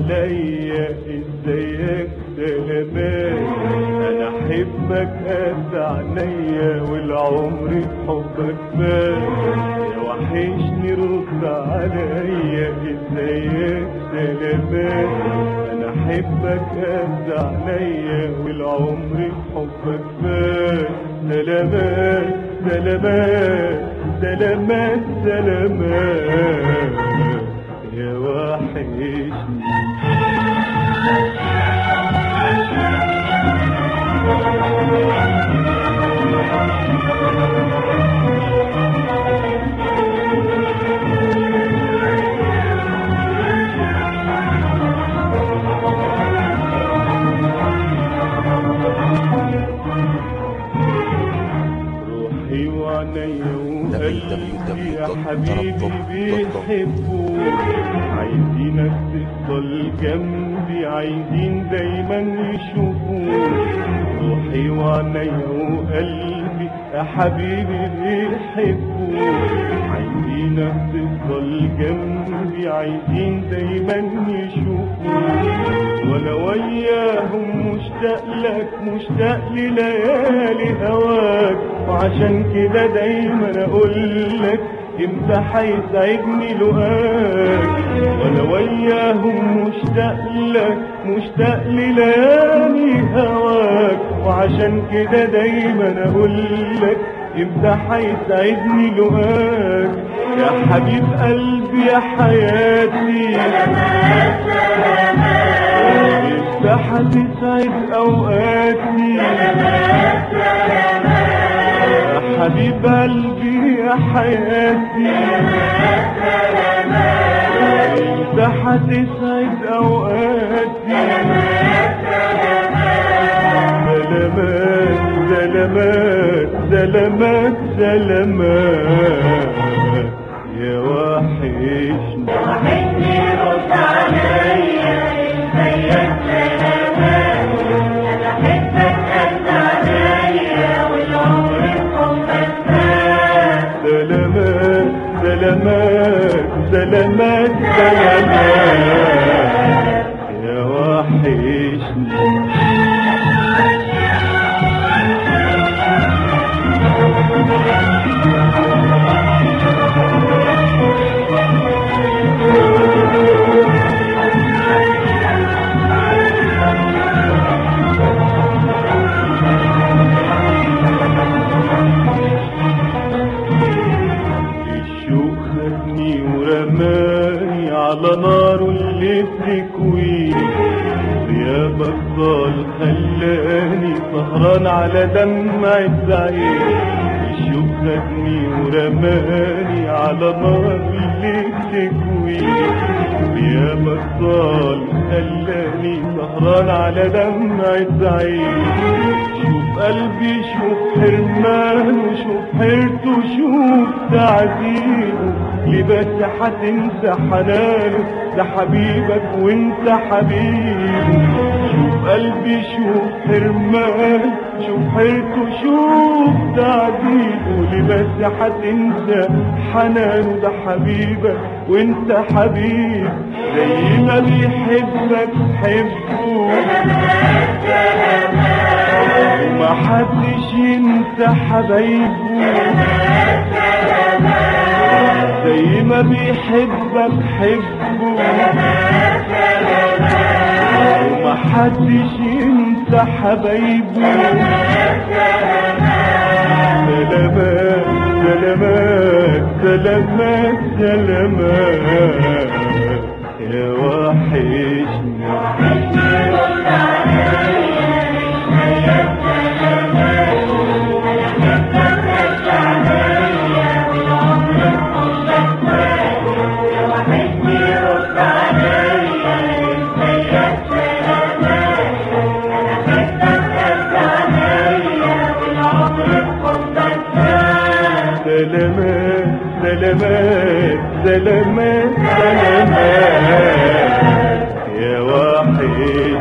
عليا ازيك سلامات انا احبك قد عينيا والعمر في حبك فات يا وحشني رد عليا ازيك سلامات انا احبك قد عينيا والعمر في حبك فات سلامات سلامات سلامات سلامات يا وحشني روحي وعينيا وقلبي يا حبيبي بيحبوك عايزينك تفضل جنبي عايزين دايما يشوفوك روحي وعينيا وقلبي يا حبيبي بيحبوك عايزينك تفضل جنبي عايزين دايما يشوفوك وانا وياهم مشتاق لك مشتاق لليالي هواك وعشان كده دايما اقول لك امتى هيسعدني لقاك وانا وياهم مشتاق لك مشتاق لليالي هواك وعشان كده دايما اقول لك امتى هيسعدني لقاك يا حبيب قلبي يا حياتي امتى هتسعد اوقاتي يا حبيب قلبي يا حياتي انت هتسعد اوقاتي سلامات سلامات سلامات سلامات يا وحشني وحشني رد عليا ازيك سلامات انا احبك قد عليا والعمر حبك فات سلامات سلامات سلامات سلامات يا وحشني الشوق خدني ورماني على نار اللي بتكويني غيابك ضال خلاني سهران على دمعة عيني الشوق خدني ورماني على نار اللي بتكويني غيابك ضال خلاني سهران على دمعة عيني شوف قلبي شوف حرمانه شوف حيرته شوف تعذيبه ليه بس هتنسى حنانه ده حبيبك وانت حبيبه شوف قلبي شوف حرمانه شوف حيرته شوف تعذيبه ليه بس هتنسى حنانه ده حبيبك وانت حبيب زي ما بيحبك حبه وما حدش ينسى حبايبه زي ما بيحبك حبه وما حدش ينسى حبايبه سلامات سلامات سلامات سلامات يا وحشني وحشني رد عليا ازيك سلامات انا احبك قد عليا والعمر حبك فات يا وحشني رد عليا ازيك سلامات انا احبك قد عليا والعمر حبك فات سلامات سلامات سلامات سلامات يا وحشني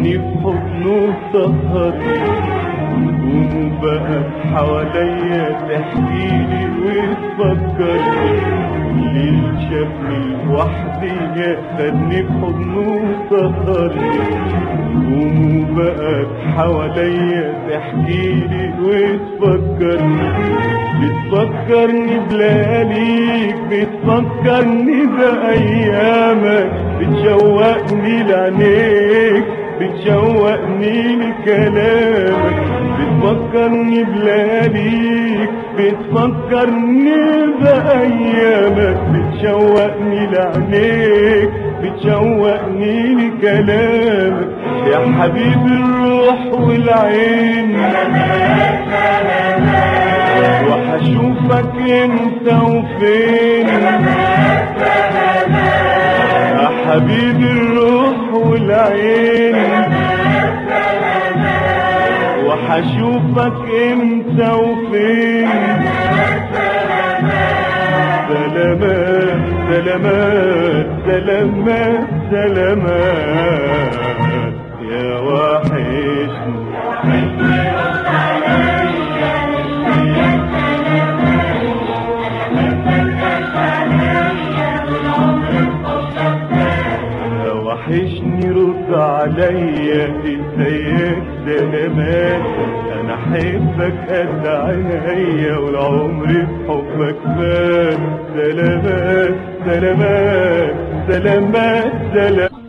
خدني في حضنه سهرني نجومه بقى حواليا تحكيلي وتفكرني الليل شافني لوحدي يا خدني في حضنه سهرني نجومه بقى حواليا تحكيلي وتفكرني بتفكرني بلياليك بتفكرني بأيامك بتشوقني لعينيك بتشوقني لكلامك بتفكرني بلياليك بتفكرني بأيامك بتشوقني لعينيك بتشوقني لكلامك يا حبيب الروح والعين وحشوفك انت وفين يا حبيب الروح والعين وحشوفك انت وفين سلامات سلامات سلامات سلامات يا وحشني يا وحشني رد عليا ازيك سلامات انا احبك قد عينيا والعمر في حبك فات سلامات سلامات سلامات سلامات